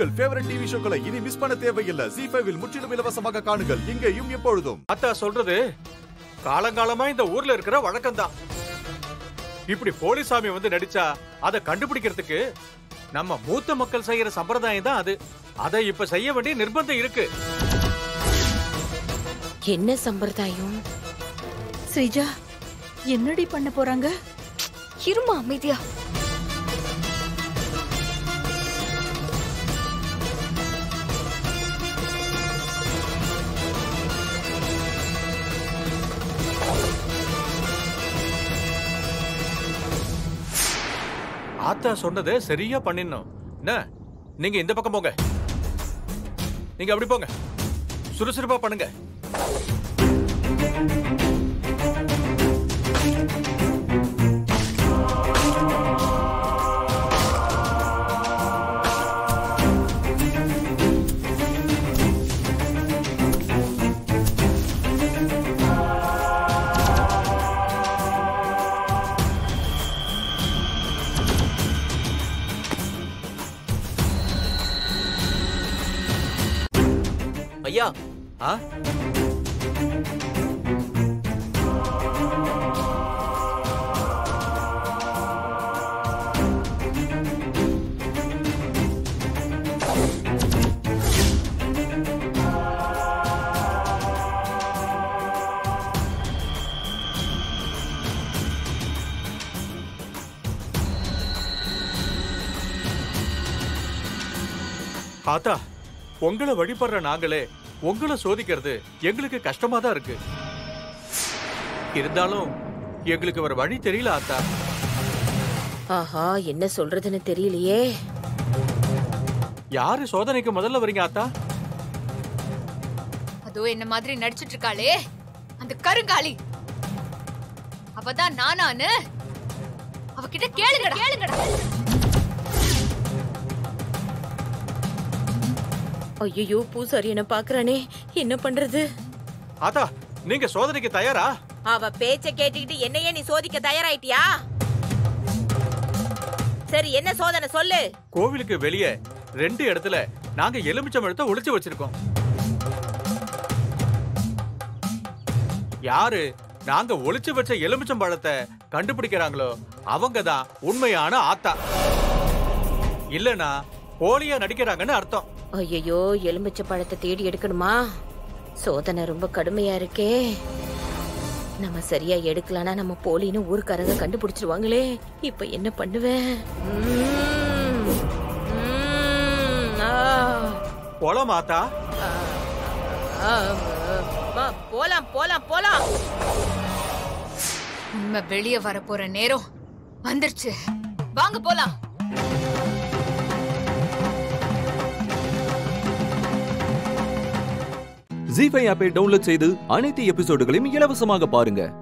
உங்கள் favourite TV ஷோக்களை இனி miss பண்ண தேவையில்லை ஜி ஃபைவில் முற்றிலும் இலவசமாக காணுங்கள் இங்கேயும் எப்பொழுதும் அத்தா சொல்றது காலங்காலமா இந்த ஊர்ல இருக்கிற வழக்கம்தான் இப்படி போலிசாமி வந்து நடிச்சா அதை கண்டுபிடிக்கிறதுக்கு நம்ம மூத்த மக்கள் செய்யற சம்பிரதாயம் தான் அது அதை இப்ப செய்ய வேண்டிய நிர்பந்தம் இருக்கு என்ன சம்பிரதாயம் ஸ்ரீஜா என்னடி பண்ண போறாங்க இருமா அமைதியா ஆத்தா சொன்னதை சரியா பண்ணிடணும் என்ன நீங்க இந்த பக்கம் போங்க நீங்க அப்படி போங்க சுறுசுறுப்பா பண்ணுங்க ஐயா ஆ ஆத்தா உங்களை வழிபடுற நாங்களே உங்களை சோதிக்கிறது எங்களுக்கு கஷ்டமா தான் இருக்கு இருந்தாலும் எங்களுக்கு ஒரு வழி தெரியல ஆத்தா ஆஹா என்ன சொல்றதுன்னு தெரியலையே யாரு சோதனைக்கு முதல்ல வரீங்க ஆத்தா அதோ என்ன மாதிரி நடிச்சிட்டு இருக்காளே அந்த கருங்காலி அவதான் நானானு அவகிட்ட கேளுங்கடா கேளுங்கடா ஐயோ பூசாரி என்ன பாக்குறானே என்ன பண்றது ஆத்தா நீங்க சோதனைக்கு தயாரா அவ பேச்ச கேட்டுக்கிட்டு என்னையே நீ சோதிக்க தயாராயிட்டியா சரி என்ன சோதனை சொல்லு கோவிலுக்கு வெளியே ரெண்டு இடத்துல நாங்க எலுமிச்சம் எடுத்த ஒளிச்சு வச்சிருக்கோம் யாரு நாங்க ஒளிச்சு வச்ச எலுமிச்சம் பழத்தை கண்டுபிடிக்கிறாங்களோ அவங்க தான் உண்மையான ஆத்தா இல்லனா போலியா நடிக்கிறாங்கன்னு அர்த்தம் ஐயோ எலுமிச்ச பழத்தை தேடி எடுக்கணுமா சோதனை ரொம்ப கடுமையா இருக்கே நம்ம சரியா எடுக்கலனா நம்ம போலின்னு ஊருக்காரங்க கண்டுபிடிச்சிருவாங்களே இப்ப என்ன பண்ணுவேன் உம். உம். ஆ. போலாம் ஆத்தா ஆ. ஆ. போலாம் போலாம் போலாம் உண்மை வெளிய வர போற நேரம் வந்துருச்சு வாங்க போலாம் ஜி ஃபைவ் ஆப்பை டவுன்லோட் செய்து அனைத்து எபிசோடுகளையும் இலவசமாக பாருங்க